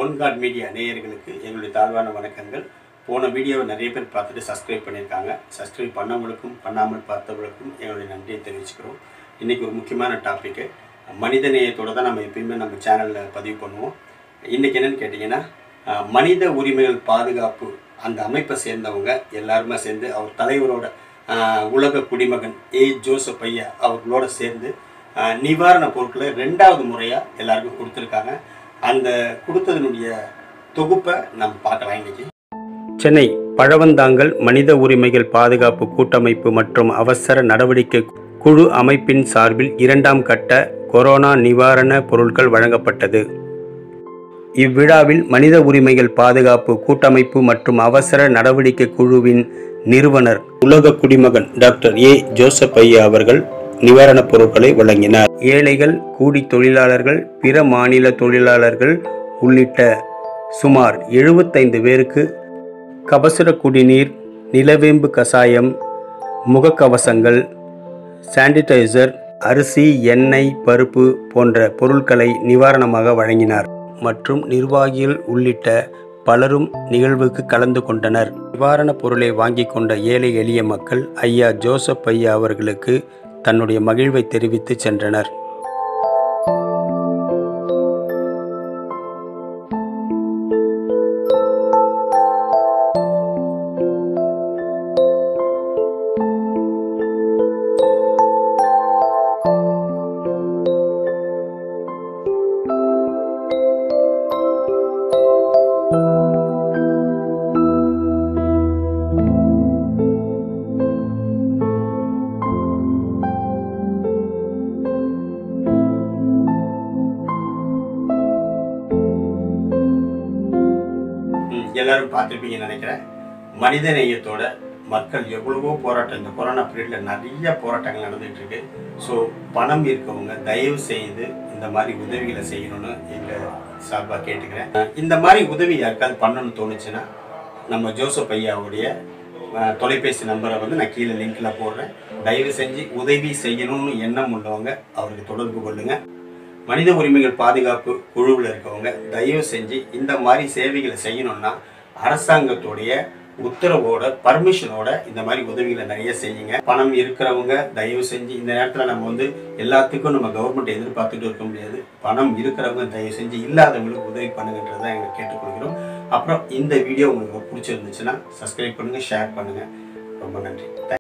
one God media நேயர்களுக்கு எங்களுடைய தாழ்வான வணக்கங்கள் போன வீடியோவை நிறைய பேர் பார்த்துட்டு சப்ஸ்கிரைப் பண்ணியிருக்காங்க சப்ஸ்கிரைப் பண்ணவங்களுக்கும் பண்ணாமல் பார்த்தவங்களுக்கும் எங்களுடைய நன்றியை தெரிவிச்சுக்கிறோம் இன்றைக்கி ஒரு முக்கியமான டாப்பிக்கு மனித நேயத்தோட தான் நம்ம எப்பயுமே நம்ம சேனலில் பதிவு பண்ணுவோம் இன்றைக்கி என்னென்னு கேட்டிங்கன்னா அஹ், மனித உரிமைகள் பாதுகாப்பு அந்த அமைப்பை சேர்ந்தவங்க எல்லாருமே சேர்ந்து அவர் தலைவரோட அஹ், உலக குடிமகன் ஏ ஜோசப் ஐயா அவர்களோட சேர்ந்து அஹ், நிவாரண பொருட்களை ரெண்டாவது முறையாக எல்லாருக்கும் கொடுத்துருக்காங்க அந்த கொடுத்ததனுடைய தொகுப்பை நம்ம பார்க்கலாம் இன்னைக்கு சென்னை பழவந்தாங்கல் மனித உரிமைகள் பாதுகாப்பு கூட்டமைப்பு மற்றும் அவசர நடவடிக்கை குழு அமைப்பின் சார்பில் இரண்டாம் கட்ட கொரோனா நிவாரண பொருட்கள் வழங்கப்பட்டது இவ்விழாவில் மனித உரிமைகள் பாதுகாப்பு கூட்டமைப்பு மற்றும் அவசர நடவடிக்கை குழுவின் நிறுவனர் உலக குடிமகன் டாக்டர் ஏ ஜோசப் ஐயா அவர்கள் நிவாரணப் பொருட்களை வழங்கினார் ஏழைகள் கூலி தொழிலாளர்கள் பிற மாநில தொழிலாளர்கள் உள்ளிட்ட சுமார் எழுபத்தைந்து பேருக்கு கபசுர குடிநீர் நிலவேம்பு கசாயம் முகக்கவசங்கள் சானிடைசர் அரிசி எண்ணெய் பருப்பு போன்ற பொருட்களை நிவாரணமாக வழங்கினார் மற்றும் நிர்வாகிகள் உள்ளிட்ட பலரும் நிகழ்வுக்கு கலந்து கொண்டனர் நிவாரணப் பொருளை வாங்கி கொண்ட ஏழை எளிய மக்கள் ஐயா ஜோசப் ஐயா அவர்களுக்கு தன்னுடைய மகிழ்வை தெரிவித்து சென்றனர் ம், எல்லாரும் பார்த்துருப்பீங்கன்னு நினைக்கிறேன் மனித நேயத்தோட மக்கள் எவ்வளவோ போராட்டம் இந்த கொரோனா பீரியட்ல நிறைய போராட்டங்கள் நடந்துட்டு இருக்கு ஸோ பணம் இருக்கவங்க தயவு செய்து இந்த மாதிரி உதவிகளை செய்யணும்னு எங்கள் சார்பாக கேட்டுக்கிறேன் அஹ், இந்த மாதிரி உதவி யாருக்காவது பண்ணணும்னு தோணுச்சுன்னா நம்ம ஜோசப் ஐயாவுடைய அஹ், தொலைபேசி நம்பரை வந்து நான் கீழே லிங்க்ல போடுறேன் தயவு செஞ்சு உதவி செய்யணும்னு எண்ணம் உள்ளவங்க அவருக்கு தொடர்பு கொள்ளுங்க மனித உரிமைகள் பாதுகாப்பு குழுவில் இருக்கவங்க தயவு செஞ்சு இந்த மாதிரி சேவைகளை செய்யணும்னா அரசாங்கத்துடைய உத்தரவோட பர்மிஷனோட இந்த மாதிரி உதவிகளை நிறைய செய்யுங்க பணம் இருக்கிறவங்க தயவு செஞ்சு இந்த நேரத்தில் நம்ம வந்து எல்லாத்துக்கும் நம்ம கவர்மெண்ட் எதிர்பார்த்துட்டு இருக்க முடியாது பணம் இருக்கிறவங்க தயவு செஞ்சு இல்லாதவங்களுக்கு உதவி பண்ணுங்கன்றதை எங்களை கேட்டுக்கொள்கிறோம் அப்புறம் இந்த வீடியோ உங்களுக்கு பிடிச்சிருந்துச்சுன்னா சப்ஸ்கிரைப் பண்ணுங்க ஷேர் பண்ணுங்க ரொம்ப நன்றி